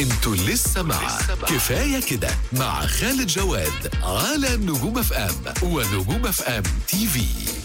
انتوا لسه مع كفايه كده مع خالد جواد على نجوم اف ام ونجوم اف ام تي في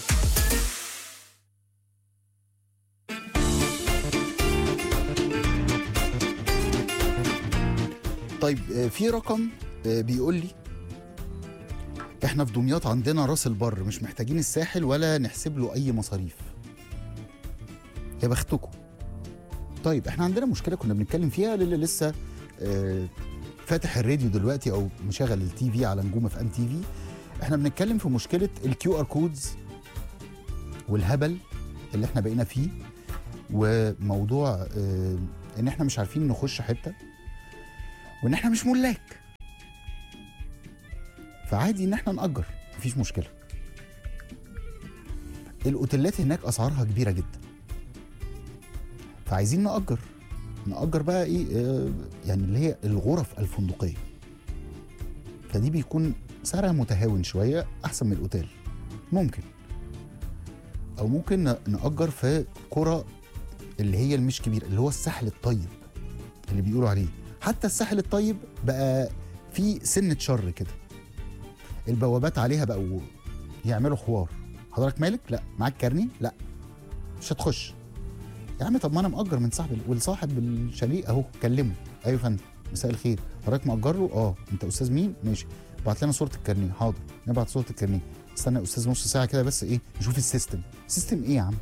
طيب آه، في رقم آه، بيقول لي احنا في دمياط عندنا راس البر مش محتاجين الساحل ولا نحسب له اي مصاريف يا بختكم طيب احنا عندنا مشكله كنا بنتكلم فيها للي لسه آه، فاتح الراديو دلوقتي او مشغل التي في على نجوم اف ام تي في احنا بنتكلم في مشكله الكيو ار كودز والهبل اللي احنا بقينا فيه وموضوع آه، ان احنا مش عارفين نخش حته وان احنا مش ملاك فعادي ان احنا نأجر مفيش مشكله الاوتيلات هناك اسعارها كبيره جدا فعايزين نأجر نأجر بقى ايه آه يعني اللي هي الغرف الفندقيه فدي بيكون سعرها متهاون شويه احسن من الاوتيل ممكن او ممكن ن- نأجر في قرى اللي هي المش كبير اللي هو الساحل الطيب اللي بيقولوا عليه حتى الساحل الطيب بقى فيه سنة شر كده البوابات عليها بقوا يعملوا حوار حضرتك مالك؟ لا معاك كارني؟ لا مش هتخش يا عم طب ما انا مأجر من صاحب والصاحب الشاليه اهو كلمه ايوه يا فندم مساء الخير حضرتك مأجر له؟ اه انت استاذ مين؟ ماشي بعت لنا صورة الكارنيه حاضر نبعت صورة الكارنيه استنى يا استاذ نص ساعة كده بس ايه نشوف السيستم سيستم ايه يا عم؟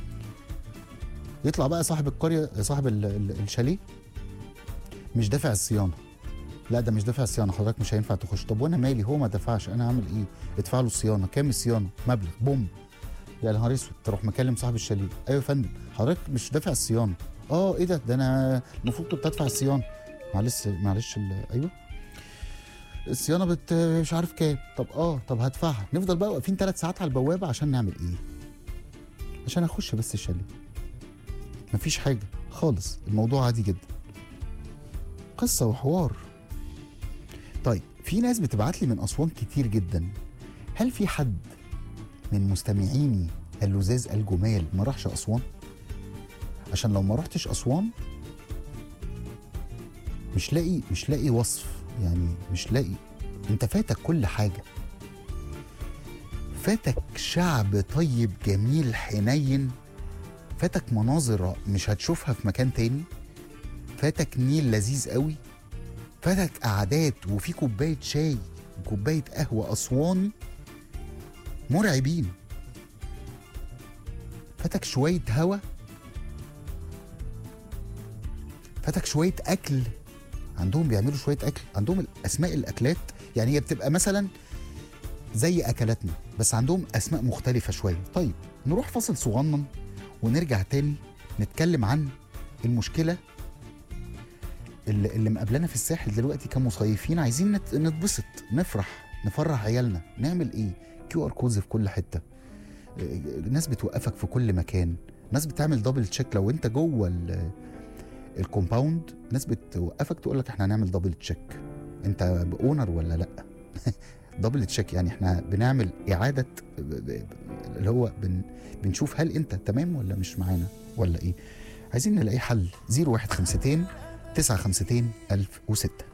يطلع بقى صاحب القرية صاحب ال- ال- الشاليه مش دافع الصيانه لا ده مش دافع الصيانه حضرتك مش هينفع تخش طب وانا مالي هو ما دفعش انا هعمل ايه ادفع له الصيانه كام الصيانه مبلغ بوم يا نهار اسود تروح مكلم صاحب الشاليه ايوه يا فندم حضرتك مش دافع الصيانه اه ايه ده ده انا المفروض كنت ادفع الصيانه معلش معلش ال- ايوه الصيانه بت مش عارف كام طب اه طب هدفعها نفضل بقى واقفين ثلاث ساعات على البوابه عشان نعمل ايه عشان اخش بس الشاليه مفيش حاجه خالص الموضوع عادي جدا قصه وحوار طيب في ناس بتبعت لي من اسوان كتير جدا هل في حد من مستمعيني اللزاز الجمال ما راحش اسوان عشان لو ما رحتش اسوان مش لاقي مش لاقي وصف يعني مش لاقي انت فاتك كل حاجه فاتك شعب طيب جميل حنين فاتك مناظر مش هتشوفها في مكان تاني فاتك نيل لذيذ قوي فاتك قعدات وفي كوبايه شاي وكوبايه قهوه اسواني مرعبين فاتك شويه هوا فاتك شويه اكل عندهم بيعملوا شويه اكل عندهم اسماء الاكلات يعني هي بتبقى مثلا زي اكلاتنا بس عندهم اسماء مختلفه شويه طيب نروح فاصل صغنن ونرجع تاني نتكلم عن المشكله اللي, اللي مقابلانا في الساحل دلوقتي كمصيفين عايزين نت- نتبسط نفرح نفرح عيالنا نعمل ايه كيو ار كودز في كل حته إيه، ناس بتوقفك في كل مكان ناس بتعمل دبل تشيك لو انت جوه ال- الكومباوند ناس بتوقفك تقول لك احنا هنعمل دبل تشيك انت اونر ولا لا دبل تشيك يعني احنا بنعمل اعاده ب- ب- اللي هو بن بنشوف هل انت تمام ولا مش معانا ولا ايه عايزين نلاقي حل 0152 952 1006